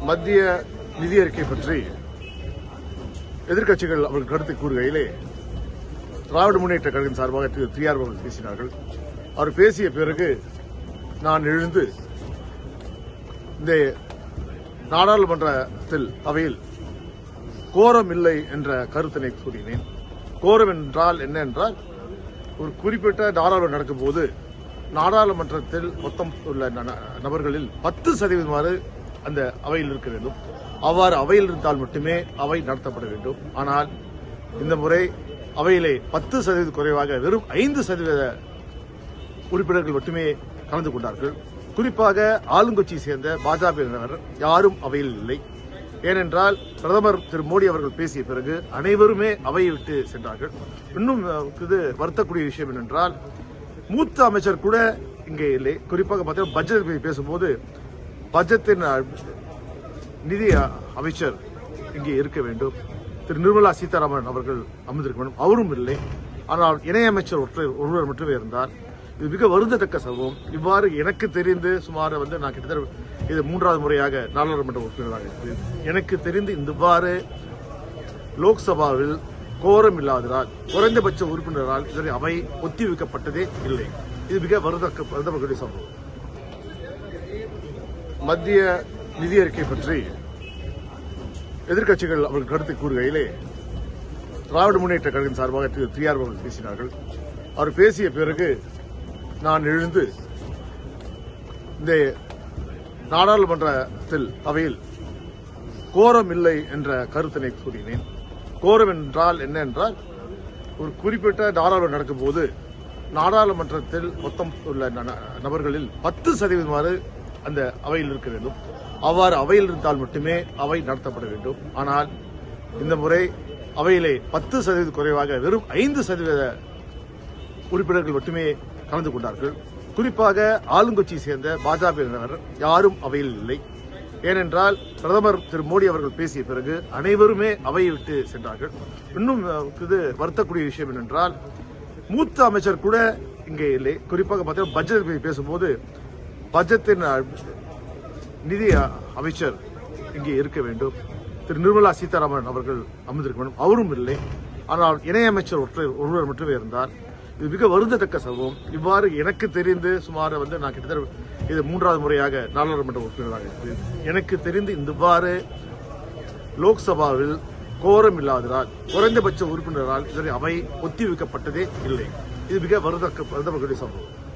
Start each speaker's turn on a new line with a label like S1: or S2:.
S1: மத்திய நிதி அறிக்கை பற்றி எதிர்க்கட்சிகள் அவர்கள் கருத்தை கூறுகையிலே திராவிட முன்னேற்ற கழகம் சார்பாக திரு திரியார் அவர்கள் பேசினார்கள் அவர் பேசிய பிறகு நான் எழுந்து இந்த நாடாளுமன்றத்தில் அவையில் கோரம் இல்லை என்ற கருத்தினை கூறினேன் கோரம் என்றால் என்ன என்றால் ஒரு குறிப்பிட்ட நாடாளுமன்றம் நடக்கும்போது நாடாளுமன்றத்தில் மொத்தம் உள்ள ந- நபர்களில் பத்து சதவீதமாறு அந்த அவையில் இருக்க வேண்டும் அவ்வாறு அவையில் இருந்தால் மட்டுமே அவை நடத்தப்பட வேண்டும் ஆனால் இந்த முறை அவையிலே பத்து சதவீதம் குறைவாக வெறும் ஐந்து சதவீத உறுப்பினர்கள் மட்டுமே கலந்து கொண்டார்கள் குறிப்பாக ஆளுங்கட்சியை சேர்ந்த பாஜகவினர் யாரும் அவையில் இல்லை ஏனென்றால் பிரதமர் திரு மோடி அவர்கள் பேசிய பிறகு அனைவருமே அவையை விட்டு சென்றார்கள் இன்னும் அஹ், இது வருத்தக்கூடிய விஷயம் என்னென்றால் மூத்த அமைச்சர் கூட இங்கே இல்லை குறிப்பாக பார்த்தீங்கன்னா பட்ஜெட் பற்றி பேசும்போது பட்ஜெட்டின் அஹ், நிதி அ- அமைச்சர் இங்கே இருக்க வேண்டும் திரு நிர்மலா சீதாராமன் அவர்கள் அமர்ந்திருக்க வேண்டும் அவரும் இல்லை ஆனால் இணையமைச்சர் ஒற்றை- ஒருவர் மட்டுமே இருந்தார் இது மிக வருந்தத்தக்க சம்பவம் இவ்வாறு எனக்கு தெரிந்து சுமார் வந்து நான் கிட்டத்தட்ட இது மூன்றாவது முறையாக நாடாளுமன்ற உறுப்பினராக இருக்கிறேன் எனக்கு தெரிந்து இவ்வாறு லோக்சபாவில் கோரம் இல்லாததால் குறைந்தபட்ச உறுப்பினரால் இதனை அவை ஒத்திவைக்கப்பட்டதே இல்லை இது மிக வருந்தக்க வருந்தக்கூடிய சம்பவம் மத்திய நிதி அறிக்கை பற்றி எதிர்க்கட்சிகள் அவர்கள் கருத்தை கூறுகையிலே திராவிட முன்னேற்ற கழகம் சார்பாக திரு திரியார் அவர்கள் பேசினார்கள் அவர் பேசிய பிறகு நான் எழுந்து இந்த நாடாளுமன்றத்தில் அவையில் கோரம் இல்லை என்ற கருத்தினை கூறினேன் கோரம் என்றால் என்ன என்றால் ஒரு குறிப்பிட்ட நாடாளுமன்றம் நடக்கும்போது நாடாளுமன்றத்தில் மொத்தம் உள்ள ந- நபர்களில் பத்து சதவீதமாறு அந்த அவையில் இருக்க வேண்டும் அவ்வாறு அவையில் இருந்தால் மட்டுமே அவை நடத்தப்பட வேண்டும் ஆனால் இந்த முறை அவையிலே பத்து சதவீதம் குறைவாக வெறும் ஐந்து சதவீத உறுப்பினர்கள் மட்டுமே கலந்து கொண்டார்கள் குறிப்பாக ஆளுங்கட்சியை சேர்ந்த பாஜகவினர் யாரும் அவையில் இல்லை ஏனென்றால் பிரதமர் திரு மோடி அவர்கள் பேசிய பிறகு அனைவருமே அவையை விட்டு சென்றார்கள் இன்னும் அஹ், இது வருத்தக்கூடிய விஷயம் என்னென்றால் மூத்த அமைச்சர் கூட இங்கே இல்லை குறிப்பாக பார்த்தீங்கன்னா பட்ஜெட் பற்றி பேசும்போது பட்ஜெட்டின் அஹ், நிதி அ- அமைச்சர் இங்கே இருக்க வேண்டும் திரு நிர்மலா சீதாராமன் அவர்கள் அமர்ந்திருக்க வேண்டும் அவரும் இல்லை ஆனால் இணையமைச்சர் ஒற்றை ஒருவர் மட்டுமே இருந்தார் இது மிக வருந்தத்தக்க சம்பவம் இவ்வாறு எனக்கு தெரிந்து சுமார் வந்து நான் கிட்டத்தட்ட இது மூன்றாவது முறையாக நாடாளுமன்ற உறுப்பினராக இருக்கிறேன் எனக்கு தெரிந்து இவ்வாறு லோக்சபாவில் கோரம் இல்லாததால் குறைந்தபட்ச உறுப்பினரால் இதனை அவை ஒத்திவைக்கப்பட்டதே இல்லை இது மிக வருந்தக்க வருந்தக்கூடிய சம்பவம்